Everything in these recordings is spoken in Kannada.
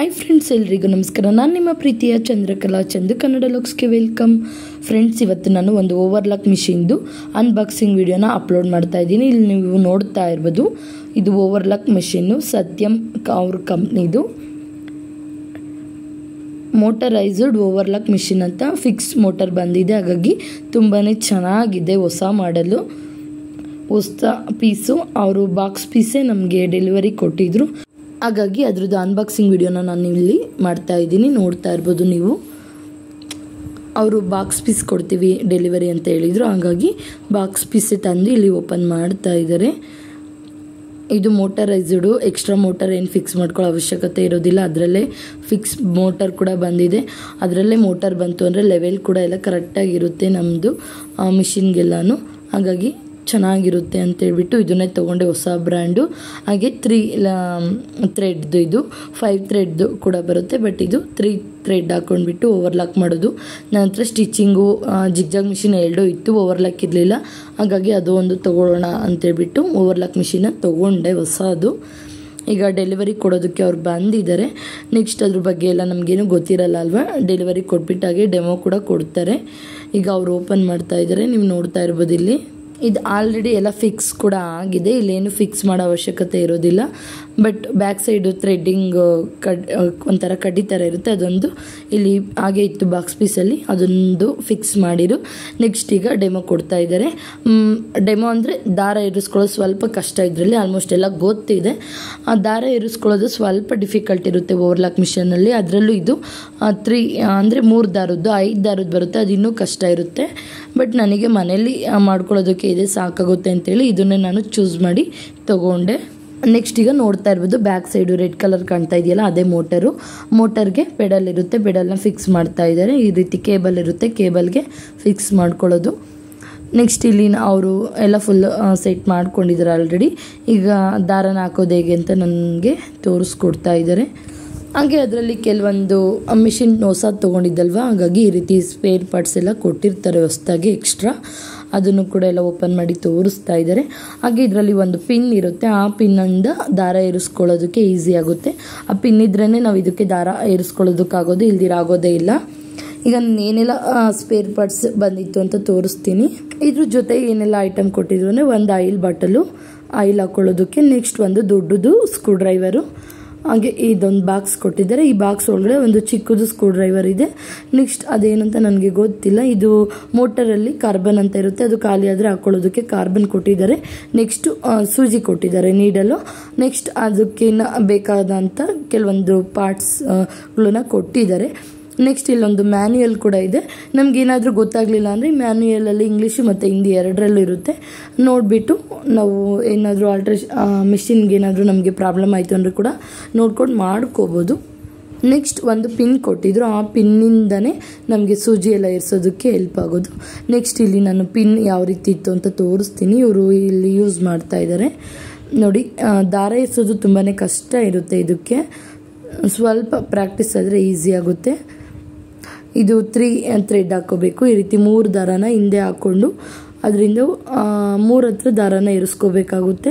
ಹಾಯ್ ಫ್ರೆಂಡ್ಸ್ ಎಲ್ರಿಗೂ ನಮಸ್ಕಾರ ನಾನು ನಿಮ್ಮ ಪ್ರೀತಿಯ ಚಂದ್ರಕಲಾ ಚಂದು ಕನ್ನಡ ಲುಕ್ಸ್ಗೆ ವೆಲ್ಕಮ್ ಫ್ರೆಂಡ್ಸ್ ಇವತ್ತು ನಾನು ಒಂದು ಓವರ್ಲಾಕ್ ಮಿಷಿನ್ದು ಅನ್ಬಾಕ್ಸಿಂಗ್ ವಿಡಿಯೋನ ಅಪ್ಲೋಡ್ ಮಾಡ್ತಾ ಇದ್ದೀನಿ ಇಲ್ಲಿ ನೀವು ನೋಡ್ತಾ ಇರ್ಬೋದು ಇದು ಓವರ್ಲಾಕ್ ಮಿಷಿನ್ನು ಸತ್ಯಂ ಅವ್ರ ಕಂಪ್ನಿದು ಮೋಟರೈಸ್ಡ್ ಓವರ್ಲಾಕ್ ಮಿಷಿನ್ ಅಂತ ಫಿಕ್ಸ್ ಮೋಟರ್ ಬಂದಿದೆ ಹಾಗಾಗಿ ತುಂಬಾ ಚೆನ್ನಾಗಿದೆ ಹೊಸ ಮಾಡಲು ಹೊಸ ಪೀಸು ಅವರು ಬಾಕ್ಸ್ ಪೀಸೇ ನಮಗೆ ಡೆಲಿವರಿ ಕೊಟ್ಟಿದ್ರು ಹಾಗಾಗಿ ಅದ್ರದ್ದು ಅನ್ಬಾಕ್ಸಿಂಗ್ ವಿಡಿಯೋನ ನಾನು ಇಲ್ಲಿ ಮಾಡ್ತಾ ಇದ್ದೀನಿ ನೋಡ್ತಾ ಇರ್ಬೋದು ನೀವು ಅವರು ಬಾಕ್ಸ್ ಪೀಸ್ ಕೊಡ್ತೀವಿ ಡೆಲಿವರಿ ಅಂತ ಹೇಳಿದರು ಹಾಗಾಗಿ ಬಾಕ್ಸ್ ಪೀಸೇ ತಂದು ಇಲ್ಲಿ ಓಪನ್ ಮಾಡ್ತಾ ಇದ್ದಾರೆ ಇದು ಮೋಟರೈಸ್ಡು ಎಕ್ಸ್ಟ್ರಾ ಮೋಟರ್ ಏನು ಫಿಕ್ಸ್ ಮಾಡ್ಕೊಳ್ಳೋ ಅವಶ್ಯಕತೆ ಇರೋದಿಲ್ಲ ಅದರಲ್ಲೇ ಫಿಕ್ಸ್ ಮೋಟರ್ ಕೂಡ ಬಂದಿದೆ ಅದರಲ್ಲೇ ಮೋಟರ್ ಬಂತು ಅಂದರೆ ಲೆವೆಲ್ ಕೂಡ ಎಲ್ಲ ಕರೆಕ್ಟಾಗಿರುತ್ತೆ ನಮ್ಮದು ಮಿಷಿನ್ಗೆಲ್ಲನೂ ಹಾಗಾಗಿ ಚೆನ್ನಾಗಿರುತ್ತೆ ಅಂತ ಹೇಳ್ಬಿಟ್ಟು ಇದನ್ನೇ ತೊಗೊಂಡೆ ಹೊಸ ಬ್ರ್ಯಾಂಡು ಹಾಗೆ ತ್ರೀ ಥ್ರೆಡ್ದು ಇದು ಫೈವ್ ಥ್ರೆಡ್ದು ಕೂಡ ಬರುತ್ತೆ ಬಟ್ ಇದು ತ್ರೀ ಥ್ರೆಡ್ ಹಾಕೊಂಡ್ಬಿಟ್ಟು ಓವರ್ಲಾಕ್ ಮಾಡೋದು ನಂತರ ಸ್ಟಿಚಿಂಗು ಜಿಗ್ಜಾಗ್ ಮಿಷಿನ್ ಎರಡೂ ಇತ್ತು ಓವರ್ಲಾಕ್ ಇರಲಿಲ್ಲ ಹಾಗಾಗಿ ಅದು ಒಂದು ತೊಗೊಳ್ಳೋಣ ಅಂತೇಳ್ಬಿಟ್ಟು ಓವರ್ಲಾಕ್ ಮಿಷಿನ ತೊಗೊಂಡೆ ಹೊಸದು ಈಗ ಡೆಲಿವರಿ ಕೊಡೋದಕ್ಕೆ ಅವ್ರು ಬಂದಿದ್ದಾರೆ ನೆಕ್ಸ್ಟ್ ಅದ್ರ ಬಗ್ಗೆ ಎಲ್ಲ ನಮಗೇನು ಗೊತ್ತಿರಲ್ಲ ಅಲ್ವಾ ಡೆಲಿವರಿ ಕೊಟ್ಬಿಟ್ಟಾಗೆ ಡೆಮೋ ಕೂಡ ಕೊಡ್ತಾರೆ ಈಗ ಅವ್ರು ಓಪನ್ ಮಾಡ್ತಾ ಇದ್ದಾರೆ ನೀವು ನೋಡ್ತಾ ಇರ್ಬೋದು ಇಲ್ಲಿ ಇದು ಆಲ್ರೆಡಿ ಎಲ್ಲ ಫಿಕ್ಸ್ ಕೂಡ ಆಗಿದೆ ಇಲ್ಲೇನು ಫಿಕ್ಸ್ ಮಾಡೋ ಅವಶ್ಯಕತೆ ಇರೋದಿಲ್ಲ ಬಟ್ ಬ್ಯಾಕ್ ಸೈಡು ಥ್ರೆಡ್ಡಿಂಗ್ ಕಡ್ ಒಂಥರ ಕಡ್ಡಿ ಥರ ಇರುತ್ತೆ ಅದೊಂದು ಇಲ್ಲಿ ಹಾಗೆ ಇತ್ತು ಬಾಕ್ಸ್ ಪೀಸಲ್ಲಿ ಅದೊಂದು ಫಿಕ್ಸ್ ಮಾಡಿರು ನೆಕ್ಸ್ಟ್ ಈಗ ಡೆಮೋ ಕೊಡ್ತಾ ಇದ್ದಾರೆ ಡೆಮೋ ಅಂದರೆ ದಾರ ಇರಿಸ್ಕೊಳ್ಳೋದು ಸ್ವಲ್ಪ ಕಷ್ಟ ಇದರಲ್ಲಿ ಆಲ್ಮೋಸ್ಟ್ ಎಲ್ಲ ಗೊತ್ತಿದೆ ಆ ದಾರ ಇರಿಸ್ಕೊಳ್ಳೋದು ಸ್ವಲ್ಪ ಡಿಫಿಕಲ್ಟ್ ಇರುತ್ತೆ ಓವರ್ಲಾಕ್ ಮಿಷನಲ್ಲಿ ಅದರಲ್ಲೂ ಇದು ತ್ರೀ ಅಂದರೆ ಮೂರು ದಾರದ್ದು ಐದು ದಾರದ್ದು ಬರುತ್ತೆ ಅದು ಇನ್ನೂ ಕಷ್ಟ ಇರುತ್ತೆ ಬಟ್ ನನಗೆ ಮನೇಲಿ ಮಾಡ್ಕೊಳ್ಳೋದಕ್ಕೆ ಇದೆ ಸಾಕಾಗುತ್ತೆ ಅಂತೇಳಿ ಇದನ್ನೇ ನಾನು ಚೂಸ್ ಮಾಡಿ ತೊಗೊಂಡೆ ನೆಕ್ಸ್ಟ್ ಈಗ ನೋಡ್ತಾ ಇರ್ಬೋದು ಬ್ಯಾಕ್ ಸೈಡು ರೆಡ್ ಕಲರ್ ಕಾಣ್ತಾ ಇದೆಯಲ್ಲ ಅದೇ ಮೋಟರು ಮೋಟರ್ಗೆ ಪೆಡಲ್ ಇರುತ್ತೆ ಪೆಡಲ್ನ ಫಿಕ್ಸ್ ಮಾಡ್ತಾ ಇದ್ದಾರೆ ಈ ರೀತಿ ಕೇಬಲ್ ಇರುತ್ತೆ ಕೇಬಲ್ಗೆ ಫಿಕ್ಸ್ ಮಾಡ್ಕೊಳ್ಳೋದು ನೆಕ್ಸ್ಟ್ ಇಲ್ಲಿ ಅವರು ಎಲ್ಲ ಫುಲ್ ಸೆಟ್ ಮಾಡ್ಕೊಂಡಿದ್ದಾರೆ ಆಲ್ರೆಡಿ ಈಗ ದಾರನ ಹಾಕೋದು ಹೇಗೆ ಅಂತ ನನಗೆ ತೋರಿಸ್ಕೊಡ್ತಾ ಇದ್ದಾರೆ ಹಾಗೆ ಅದರಲ್ಲಿ ಕೆಲವೊಂದು ಮಿಷಿನ್ ಹೊಸದು ತೊಗೊಂಡಿದ್ದಲ್ವ ಹಾಗಾಗಿ ಈ ರೀತಿ ಸ್ಪೇರ್ ಪಾರ್ಟ್ಸ್ ಎಲ್ಲ ಕೊಟ್ಟಿರ್ತಾರೆ ಹೊಸದಾಗಿ ಎಕ್ಸ್ಟ್ರಾ ಅದನ್ನು ಕೂಡ ಎಲ್ಲ ಓಪನ್ ಮಾಡಿ ತೋರಿಸ್ತಾ ಇದ್ದಾರೆ ಹಾಗೆ ಇದರಲ್ಲಿ ಒಂದು ಪಿನ್ ಇರುತ್ತೆ ಆ ಪಿನ್ನಿಂದ ದಾರ ಏರಿಸ್ಕೊಳ್ಳೋದಕ್ಕೆ ಈಸಿ ಆಗುತ್ತೆ ಆ ಪಿನ್ ಇದ್ರೇ ನಾವು ಇದಕ್ಕೆ ದಾರ ಏರಿಸ್ಕೊಳ್ಳೋದಕ್ಕಾಗೋದು ಇಲ್ದಿರ ಆಗೋದೇ ಇಲ್ಲ ಈಗ ಏನೆಲ್ಲ ಸ್ಪೇರ್ ಪಾರ್ಟ್ಸ್ ಬಂದಿತ್ತು ಅಂತ ತೋರಿಸ್ತೀನಿ ಇದ್ರ ಜೊತೆ ಏನೆಲ್ಲ ಐಟಮ್ ಕೊಟ್ಟಿದ್ರು ಅಂದರೆ ಒಂದು ಆಯಿಲ್ ಬಾಟಲು ಆಯಿಲ್ ಹಾಕೊಳ್ಳೋದಕ್ಕೆ ನೆಕ್ಸ್ಟ್ ಒಂದು ದೊಡ್ಡದು ಸ್ಕ್ರೂ ಡ್ರೈವರು ಹಾಗೆ ಇದೊಂದು ಬಾಕ್ಸ್ ಕೊಟ್ಟಿದ್ದಾರೆ ಈ ಬಾಕ್ಸ್ ಒಳಗಡೆ ಒಂದು ಚಿಕ್ಕದು ಸ್ಕ್ರೂ ಡ್ರೈವರ್ ಇದೆ ನೆಕ್ಸ್ಟ್ ಅದೇನಂತ ನನಗೆ ಗೊತ್ತಿಲ್ಲ ಇದು ಮೋಟರಲ್ಲಿ ಕಾರ್ಬನ್ ಅಂತ ಇರುತ್ತೆ ಅದು ಖಾಲಿ ಆದರೆ ಹಾಕೊಳ್ಳೋದಕ್ಕೆ ಕಾರ್ಬನ್ ಕೊಟ್ಟಿದ್ದಾರೆ ನೆಕ್ಸ್ಟ್ ಸೂಜಿ ಕೊಟ್ಟಿದ್ದಾರೆ ನೀಡಲು ನೆಕ್ಸ್ಟ್ ಅದಕ್ಕೆ ಬೇಕಾದಂಥ ಕೆಲವೊಂದು ಪಾರ್ಟ್ಸ್ಗಳನ್ನ ಕೊಟ್ಟಿದ್ದಾರೆ ನೆಕ್ಸ್ಟ್ ಇಲ್ಲೊಂದು ಮ್ಯಾನ್ಯುಯಲ್ ಕೂಡ ಇದೆ ನಮಗೇನಾದರೂ ಗೊತ್ತಾಗಲಿಲ್ಲ ಅಂದರೆ ಮ್ಯಾನ್ಯುಯಲಲ್ಲಿ ಇಂಗ್ಲೀಷು ಮತ್ತು ಹಿಂದಿ ಎರಡರಲ್ಲೂ ಇರುತ್ತೆ ನೋಡಿಬಿಟ್ಟು ನಾವು ಏನಾದರೂ ಆಲ್ಟ್ರೇಷ್ ಮಿಷಿನ್ಗೆ ಏನಾದರೂ ನಮಗೆ ಪ್ರಾಬ್ಲಮ್ ಆಯಿತು ಅಂದರೆ ಕೂಡ ನೋಡ್ಕೊಂಡು ಮಾಡ್ಕೋಬೋದು ನೆಕ್ಸ್ಟ್ ಒಂದು ಪಿನ್ ಕೊಟ್ಟಿದ್ರು ಆ ಪಿನ್ನಿಂದನೇ ನಮಗೆ ಸೂಜಿ ಎಲ್ಲ ಇರಿಸೋದಕ್ಕೆ ಹೆಲ್ಪ್ ಆಗೋದು ನೆಕ್ಸ್ಟ್ ಇಲ್ಲಿ ನಾನು ಪಿನ್ ಯಾವ ರೀತಿ ಇತ್ತು ಅಂತ ತೋರಿಸ್ತೀನಿ ಇವರು ಇಲ್ಲಿ ಯೂಸ್ ಮಾಡ್ತಾ ಇದ್ದಾರೆ ನೋಡಿ ದಾರ ಇರಿಸೋದು ತುಂಬಾ ಕಷ್ಟ ಇರುತ್ತೆ ಇದಕ್ಕೆ ಸ್ವಲ್ಪ ಪ್ರಾಕ್ಟೀಸ್ ಆದರೆ ಈಸಿ ಆಗುತ್ತೆ ಇದು ತ್ರೀ ಥ್ರೆಡ್ ಹಾಕೋಬೇಕು ಈ ರೀತಿ ಮೂರು ದಾರನ ಹಿಂದೆ ಹಾಕ್ಕೊಂಡು ಅದರಿಂದ ಮೂರು ಹತ್ರ ದಾರನ ಇರಿಸ್ಕೋಬೇಕಾಗುತ್ತೆ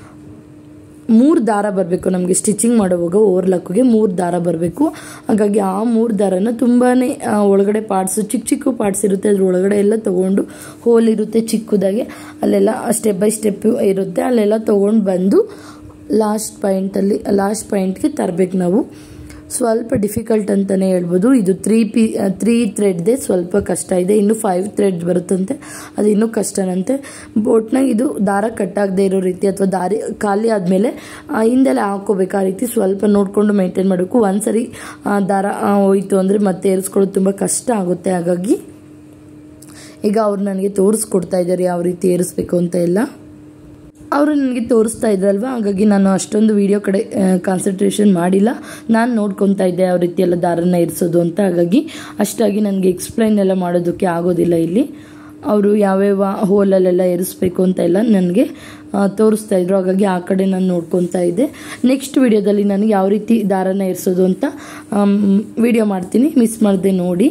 ಮೂರು ದಾರ ಬರಬೇಕು ನಮಗೆ ಸ್ಟಿಚಿಂಗ್ ಮಾಡುವಾಗ ಓವರ್ಲಕ್ಗೆ ಮೂರು ದಾರ ಬರಬೇಕು ಹಾಗಾಗಿ ಆ ಮೂರು ದಾರನ ತುಂಬಾ ಒಳಗಡೆ ಪಾರ್ಟ್ಸು ಚಿಕ್ಕ ಚಿಕ್ಕ ಪಾರ್ಟ್ಸ್ ಇರುತ್ತೆ ಅದ್ರ ಒಳಗಡೆ ಎಲ್ಲ ತೊಗೊಂಡು ಹೋಲ್ ಇರುತ್ತೆ ಚಿಕ್ಕದಾಗೆ ಅಲ್ಲೆಲ್ಲ ಸ್ಟೆಪ್ ಬೈ ಸ್ಟೆಪ್ ಇರುತ್ತೆ ಅಲ್ಲೆಲ್ಲ ತೊಗೊಂಡು ಬಂದು ಲಾಸ್ಟ್ ಪಾಯಿಂಟಲ್ಲಿ ಲಾಸ್ಟ್ ಪಾಯಿಂಟ್ಗೆ ತರಬೇಕು ನಾವು ಸ್ವಲ್ಪ ಡಿಫಿಕಲ್ಟ್ ಅಂತಲೇ ಹೇಳ್ಬೋದು ಇದು ತ್ರೀ ಪಿ ತ್ರೀ ಥ್ರೆಡ್ದೆ ಸ್ವಲ್ಪ ಕಷ್ಟ ಇದೆ ಇನ್ನು ಫೈವ್ ಥ್ರೆಡ್ ಬರುತ್ತಂತೆ ಅದು ಇನ್ನೂ ಕಷ್ಟನಂತೆ ಬೋಟ್ನಾಗ ಇದು ದಾರ ಕಟ್ಟಾಗದೆ ಇರೋ ರೀತಿ ಅಥವಾ ದಾರಿ ಖಾಲಿ ಆದಮೇಲೆ ಹಿಂದೆಲ್ಲ ಹಾಕೋಬೇಕು ಆ ರೀತಿ ಸ್ವಲ್ಪ ನೋಡಿಕೊಂಡು ಮೇಂಟೈನ್ ಮಾಡಬೇಕು ಒಂದ್ಸರಿ ದಾರ ಹೋಯ್ತು ಅಂದರೆ ಮತ್ತೆ ಏರಿಸ್ಕೊಳ್ಳೋದು ತುಂಬ ಕಷ್ಟ ಆಗುತ್ತೆ ಹಾಗಾಗಿ ಈಗ ಅವ್ರು ನನಗೆ ತೋರಿಸ್ಕೊಡ್ತಾ ಇದ್ದಾರೆ ಯಾವ ರೀತಿ ಏರಿಸ್ಬೇಕು ಅಂತ ಎಲ್ಲ ಅವರು ನನಗೆ ತೋರಿಸ್ತಾ ಇದ್ರಲ್ವ ಹಾಗಾಗಿ ನಾನು ಅಷ್ಟೊಂದು ವಿಡಿಯೋ ಕಡೆ ಕಾನ್ಸಂಟ್ರೇಷನ್ ಮಾಡಿಲ್ಲ ನಾನು ನೋಡ್ಕೊತಾ ಇದ್ದೆ ಯಾವ ರೀತಿ ಎಲ್ಲ ದಾರನ ಇರಿಸೋದು ಅಂತ ಹಾಗಾಗಿ ಅಷ್ಟಾಗಿ ನನಗೆ ಎಕ್ಸ್ಪ್ಲೈನ್ ಎಲ್ಲ ಮಾಡೋದಕ್ಕೆ ಆಗೋದಿಲ್ಲ ಇಲ್ಲಿ ಅವರು ಯಾವ್ಯಾವ ಹೋಲಲ್ಲೆಲ್ಲ ಇರಿಸ್ಬೇಕು ಅಂತ ಎಲ್ಲ ನನಗೆ ತೋರಿಸ್ತಾ ಇದ್ರು ಹಾಗಾಗಿ ಆ ಕಡೆ ನಾನು ನೋಡ್ಕೊತಾ ಇದ್ದೆ ನೆಕ್ಸ್ಟ್ ವಿಡಿಯೋದಲ್ಲಿ ನನಗೆ ಯಾವ ರೀತಿ ದಾರನ ಇರಿಸೋದು ಅಂತ ವಿಡಿಯೋ ಮಾಡ್ತೀನಿ ಮಿಸ್ ಮಾಡದೆ ನೋಡಿ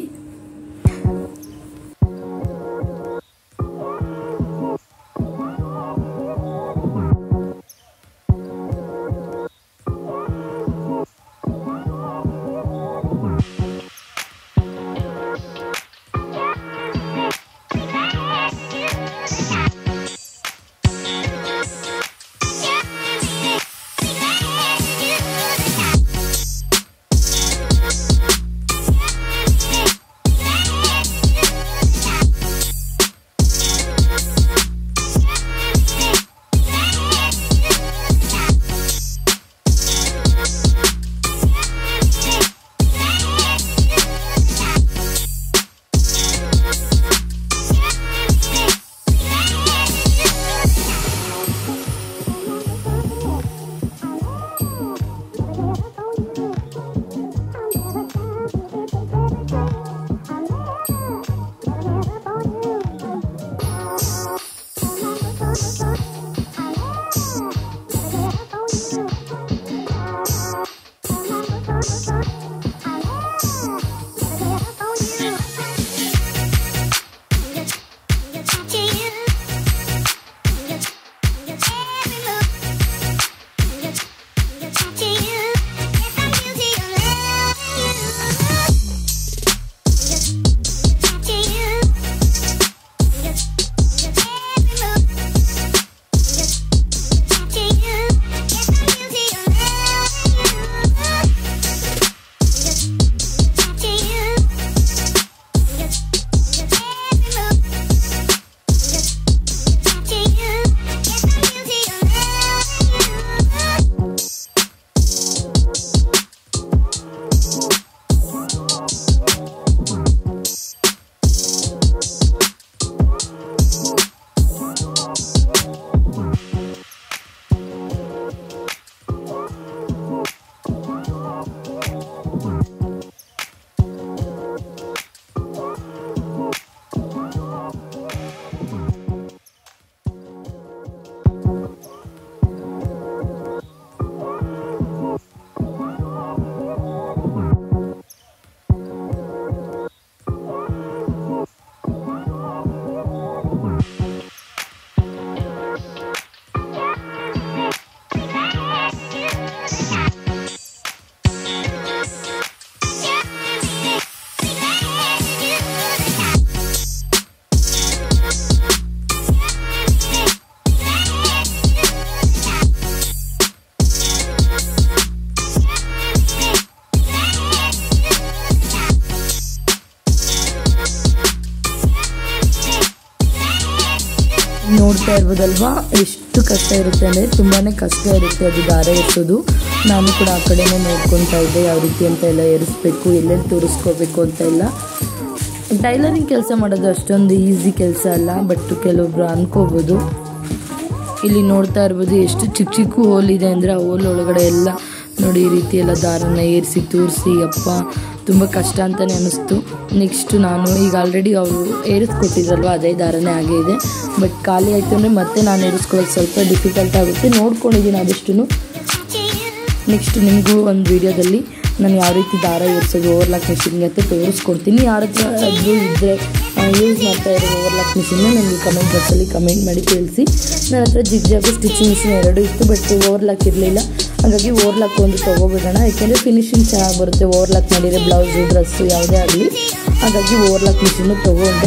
ನೋಡ್ತಾ ಇರ್ಬೋದಲ್ವಾ ಎಷ್ಟು ಕಷ್ಟ ಇರುತ್ತೆ ಅಂದರೆ ತುಂಬಾ ಕಷ್ಟ ಇರುತ್ತೆ ಅದು ದಾರ ಎರ್ಸೋದು ನಾನು ಕೂಡ ಆ ಕಡೆನೇ ನೋಡ್ಕೊತಾ ಇದ್ದೆ ಯಾವ ರೀತಿ ಅಂತ ಎಲ್ಲ ಏರಿಸ್ಬೇಕು ಎಲ್ಲೆಲ್ಲಿ ತೋರಿಸ್ಕೋಬೇಕು ಅಂತ ಎಲ್ಲ ಟೈಲರಿಂಗ್ ಕೆಲಸ ಮಾಡೋದು ಅಷ್ಟೊಂದು ಈಸಿ ಕೆಲಸ ಅಲ್ಲ ಬಟ್ ಕೆಲವೊಬ್ರು ಅನ್ಕೋಬೋದು ಇಲ್ಲಿ ನೋಡ್ತಾ ಇರ್ಬೋದು ಎಷ್ಟು ಚಿಕ್ಕ ಚಿಕ್ಕ ಹೋಲ್ ಇದೆ ಅಂದರೆ ಆ ಹೋಲ್ ಒಳಗಡೆ ಎಲ್ಲ ನೋಡಿ ಈ ರೀತಿ ಎಲ್ಲ ದಾರನ ಏರಿಸಿ ತೂರಿಸಿ ಅಪ್ಪ ತುಂಬ ಕಷ್ಟ ಅಂತಲೇ ಅನ್ನಿಸ್ತು ನೆಕ್ಸ್ಟ್ ನಾನು ಈಗ ಆಲ್ರೆಡಿ ಅವರು ಏರಿಸ್ಕೊಟ್ಟಿದ್ರಲ್ವ ಅದೇ ದಾರನೇ ಆಗೇ ಇದೆ ಬಟ್ ಖಾಲಿ ಆಯಿತು ಅಂದರೆ ಮತ್ತೆ ನಾನು ಏರಿಸ್ಕೊಳ್ಳೋದು ಸ್ವಲ್ಪ ಡಿಫಿಕಲ್ಟ್ ಆಗುತ್ತೆ ನೋಡ್ಕೊಂಡಿದ್ದೀನಿ ಆದಷ್ಟು ನೆಕ್ಸ್ಟ್ ನಿಮಗೂ ಒಂದು ವಿಡಿಯೋದಲ್ಲಿ ನಾನು ಯಾವ ರೀತಿ ದಾರ ಏರಿಸೋದು ಓವರ್ಲಾಕ್ ಮಿಷಿನ್ಗೆ ಅಂತ ತೋರಿಸ್ಕೊಡ್ತೀನಿ ಯಾರ ಹತ್ರ ಆದರೂ ಇದ್ದರೆ ಯೂಸ್ ಮಾಡ್ತಾ ಇರೋ ಓವರ್ಲಾಕ್ ಮಿಷಿನ್ನ ನನಗೆ ಕಮೆಂಟ್ ಬಾಕ್ಸಲ್ಲಿ ಕಮೆಂಟ್ ಮಾಡಿ ತಿಳಿಸಿ ನನ್ನ ಹತ್ರ ಜಿಗ್ಜಾಗು ಸ್ಟಿಚಿಂಗ್ ಮಿಷಿನ್ ಎರಡು ಇತ್ತು ಬಟ್ ಓವರ್ಲಾಕ್ ಇರಲಿಲ್ಲ ಹಾಗಾಗಿ ಓವರ್ಲಾಕ್ ಒಂದು ತೊಗೋಬೇಕಣ ಯಾಕೆಂದರೆ ಫಿನಿಶಿಂಗ್ ಚೆನ್ನಾಗಿ ಬರುತ್ತೆ ಓವರ್ಲಾಕ್ ಮಾಡಿದರೆ ಬ್ಲೌಸು ಡ್ರೆಸ್ಸು ಯಾವುದೇ ಆಗಲಿ ಹಾಗಾಗಿ ಓವರ್ಲಾಕ್ ಮಿಷಿನ್ನು ತೊಗೊಂಡೆ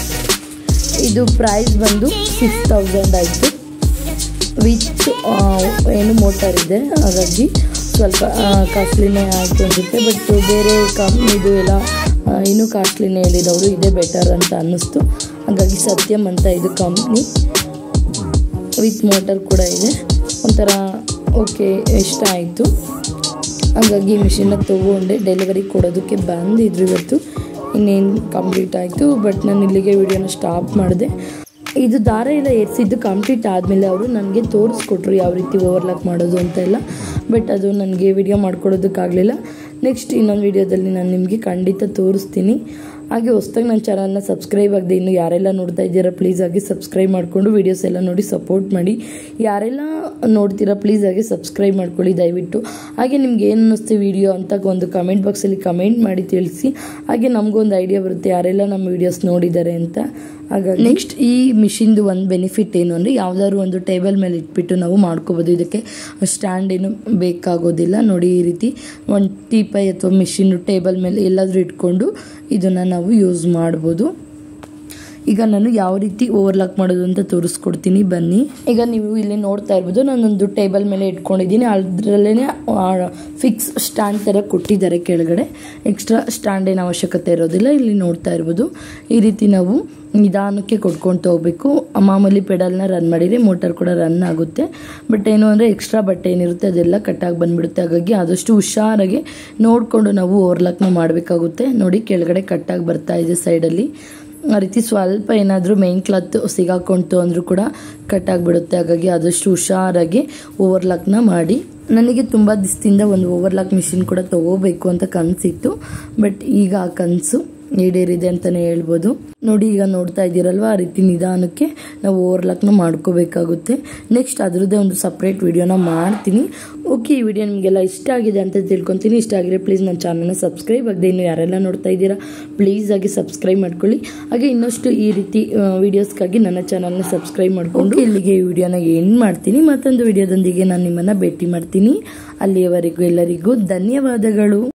ಇದು ಪ್ರೈಸ್ ಬಂದು ಸಿಕ್ಸ್ ತೌಸಂಡ್ ಆಯಿತು ವಿತ್ ಏನು ಮೋಟರ್ ಇದೆ ಹಾಗಾಗಿ ಸ್ವಲ್ಪ ಕಾಸ್ಟ್ಲಿನೇ ಆಯಿತು ಅನಿಸುತ್ತೆ ಬಟ್ ಬೇರೆ ಕಂಪ್ನಿದು ಎಲ್ಲ ಆ, ಇನ್ನೂ ಕಾಸ್ಟ್ಲಿನೇ ಹೇಳಿದವರು ಇದೇ ಬೆಟರ್ ಅಂತ ಅನ್ನಿಸ್ತು ಹಾಗಾಗಿ ಸತ್ಯಂ ಅಂತ ಇದು ಕಂಪ್ನಿ ವಿತ್ ಮೋಟರ್ ಕೂಡ ಇದೆ ಒಂಥರ ಓಕೆ ಇಷ್ಟ ಆಯಿತು ಹಾಗಾಗಿ ಮಿಷಿನ್ನ ತೊಗೊಂಡೆ ಡೆಲಿವರಿ ಕೊಡೋದಕ್ಕೆ ಬಂದಿದ್ರು ಇವತ್ತು ಇನ್ನೇನು ಕಂಪ್ಲೀಟ್ ಆಯಿತು ಬಟ್ ನಾನು ಇಲ್ಲಿಗೆ ವಿಡಿಯೋನ ಸ್ಟಾಪ್ ಮಾಡಿದೆ ಇದು ದಾರ ಎಲ್ಲ ಏರಿಸಿದ್ದು ಕಂಪ್ಲೀಟ್ ಆದಮೇಲೆ ಅವರು ನನಗೆ ತೋರಿಸ್ಕೊಟ್ರು ಯಾವ ರೀತಿ ಓವರ್ಲಾಕ್ ಮಾಡೋದು ಅಂತ ಎಲ್ಲ ಬಟ್ ಅದು ನನಗೆ ವಿಡಿಯೋ ಮಾಡ್ಕೊಡೋದಕ್ಕಾಗಲಿಲ್ಲ ನೆಕ್ಸ್ಟ್ ಇನ್ನೊಂದು ವಿಡಿಯೋದಲ್ಲಿ ನಾನು ನಿಮಗೆ ಖಂಡಿತ ತೋರಿಸ್ತೀನಿ ಹಾಗೆ ಹೊಸ್ದಾಗಿ ನನ್ನ ಚಾನಲ್ನ ಸಬ್ಸ್ಕ್ರೈಬ್ ಆಗದೆ ಇನ್ನು ಯಾರೆಲ್ಲ ನೋಡ್ತಾ ಇದ್ದೀರಾ ಪ್ಲೀಸ್ ಆಗಿ ಸಬ್ಸ್ಕ್ರೈಬ್ ಮಾಡಿಕೊಂಡು ವೀಡಿಯೋಸ್ ಎಲ್ಲ ನೋಡಿ ಸಪೋರ್ಟ್ ಮಾಡಿ ಯಾರೆಲ್ಲ ನೋಡ್ತೀರಾ ಪ್ಲೀಸ್ ಆಗಿ ಸಬ್ಸ್ಕ್ರೈಬ್ ಮಾಡ್ಕೊಳ್ಳಿ ದಯವಿಟ್ಟು ಹಾಗೆ ನಿಮ್ಗೆ ಏನು ಅನ್ನಿಸ್ತು ವಿಡಿಯೋ ಅಂತ ಒಂದು ಕಮೆಂಟ್ ಬಾಕ್ಸಲ್ಲಿ ಕಮೆಂಟ್ ಮಾಡಿ ತಿಳಿಸಿ ಹಾಗೆ ನಮಗೊಂದು ಐಡಿಯಾ ಬರುತ್ತೆ ಯಾರೆಲ್ಲ ನಮ್ಮ ವೀಡಿಯೋಸ್ ನೋಡಿದ್ದಾರೆ ಅಂತ ಹಾಗಾಗಿ ನೆಕ್ಸ್ಟ್ ಈ ಮಿಷಿನ್ದು ಒಂದು ಬೆನಿಫಿಟ್ ಏನು ಅಂದರೆ ಯಾವುದಾದ್ರು ಒಂದು ಟೇಬಲ್ ಮೇಲೆ ಇಟ್ಬಿಟ್ಟು ನಾವು ಮಾಡ್ಕೋಬೋದು ಇದಕ್ಕೆ ಸ್ಟ್ಯಾಂಡ್ ಏನು ಬೇಕಾಗೋದಿಲ್ಲ ನೋಡಿ ಈ ರೀತಿ ಒಂದು ಟೀಪೈ ಅಥವಾ ಮಿಷಿನ್ ಟೇಬಲ್ ಮೇಲೆ ಎಲ್ಲಾದರೂ ಇಟ್ಕೊಂಡು ಇದನ್ನು ನಾವು ಯೂಸ್ ಮಾಡ್ಬೋದು ಈಗ ನಾನು ಯಾವ ರೀತಿ ಓವರ್ಲಾಕ್ ಮಾಡೋದು ಅಂತ ತೋರಿಸ್ಕೊಡ್ತೀನಿ ಬನ್ನಿ ಈಗ ನೀವು ಇಲ್ಲಿ ನೋಡ್ತಾ ಇರ್ಬೋದು ನಾನೊಂದು ಟೇಬಲ್ ಮೇಲೆ ಇಟ್ಕೊಂಡಿದ್ದೀನಿ ಅದರಲ್ಲೇ ಫಿಕ್ಸ್ ಸ್ಟ್ಯಾಂಡ್ ಥರ ಕೊಟ್ಟಿದ್ದಾರೆ ಕೆಳಗಡೆ ಎಕ್ಸ್ಟ್ರಾ ಸ್ಟ್ಯಾಂಡ್ ಏನು ಅವಶ್ಯಕತೆ ಇರೋದಿಲ್ಲ ಇಲ್ಲಿ ನೋಡ್ತಾ ಇರ್ಬೋದು ಈ ರೀತಿ ನಾವು ನಿಧಾನಕ್ಕೆ ಕೊಟ್ಕೊಳ್ತಾ ಹೋಗ್ಬೇಕು ಮಾಮೂಲಿ ಪೆಡಲ್ನ ರನ್ ಮಾಡಿದರೆ ಮೋಟರ್ ಕೂಡ ರನ್ ಆಗುತ್ತೆ ಬಟ್ ಏನು ಅಂದರೆ ಎಕ್ಸ್ಟ್ರಾ ಬಟ್ಟೆ ಏನಿರುತ್ತೆ ಅದೆಲ್ಲ ಕಟ್ಟಾಗಿ ಬಂದ್ಬಿಡುತ್ತೆ ಹಾಗಾಗಿ ಆದಷ್ಟು ಹುಷಾರಾಗಿ ನೋಡಿಕೊಂಡು ನಾವು ಓವರ್ಲಾಕ್ನ ಮಾಡಬೇಕಾಗುತ್ತೆ ನೋಡಿ ಕೆಳಗಡೆ ಕಟ್ಟಾಗಿ ಬರ್ತಾ ಇದೆ ಸೈಡಲ್ಲಿ ಆ ರೀತಿ ಸ್ವಲ್ಪ ಏನಾದರೂ ಮೈನ್ ಕ್ಲಾತ್ ಸಿಗಾಕೊಂತು ಅಂದರೂ ಕೂಡ ಕಟ್ಟಾಗಿಬಿಡುತ್ತೆ ಹಾಗಾಗಿ ಆದಷ್ಟು ಹುಷಾರಾಗಿ ಓವರ್ಲಾಕ್ನ ಮಾಡಿ ನನಗೆ ತುಂಬ ದಿವಸದಿಂದ ಒಂದು ಓವರ್ಲಾಕ್ ಮಿಷಿನ್ ಕೂಡ ತಗೋಬೇಕು ಅಂತ ಕನಸಿತ್ತು ಬಟ್ ಈಗ ಆ ಕನಸು ಈಡೇರಿದೆ ಅಂತಲೇ ಹೇಳ್ಬೋದು ನೋಡಿ ಈಗ ನೋಡ್ತಾ ಇದ್ದೀರಲ್ವ ಆ ರೀತಿ ನಿಧಾನಕ್ಕೆ ನಾವು ಓವರ್ಲಾಕ್ನ ಮಾಡ್ಕೋಬೇಕಾಗುತ್ತೆ ನೆಕ್ಸ್ಟ್ ಅದರದ್ದೇ ಒಂದು ಸಪ್ರೇಟ್ ವಿಡಿಯೋನ ಮಾಡ್ತೀನಿ ಓಕೆ ಈ ವಿಡಿಯೋ ನಿಮಗೆಲ್ಲ ಇಷ್ಟ ಆಗಿದೆ ಅಂತ ತಿಳ್ಕೊತೀನಿ ಇಷ್ಟ ಆಗಿದ್ರೆ ಪ್ಲೀಸ್ ನನ್ನ ಚಾನಲ್ನ ಸಬ್ಸ್ಕ್ರೈಬ್ ಆಗದೆ ಇನ್ನು ಯಾರೆಲ್ಲ ನೋಡ್ತಾ ಇದ್ದೀರಾ ಪ್ಲೀಸ್ ಆಗಿ ಸಬ್ಸ್ಕ್ರೈಬ್ ಮಾಡ್ಕೊಳ್ಳಿ ಹಾಗೆ ಇನ್ನಷ್ಟು ಈ ರೀತಿ ವಿಡಿಯೋಸ್ಗಾಗಿ ನನ್ನ ಚಾನಲ್ನ ಸಬ್ಸ್ಕ್ರೈಬ್ ಮಾಡಿಕೊಂಡು ಇಲ್ಲಿಗೆ ಈ ವಿಡಿಯೋನ ಎಂಡ್ ಮಾಡ್ತೀನಿ ಮತ್ತೊಂದು ವಿಡಿಯೋದೊಂದಿಗೆ ನಾನು ನಿಮ್ಮನ್ನು ಭೇಟಿ ಮಾಡ್ತೀನಿ ಅಲ್ಲಿಯವರೆಗೂ ಎಲ್ಲರಿಗೂ ಧನ್ಯವಾದಗಳು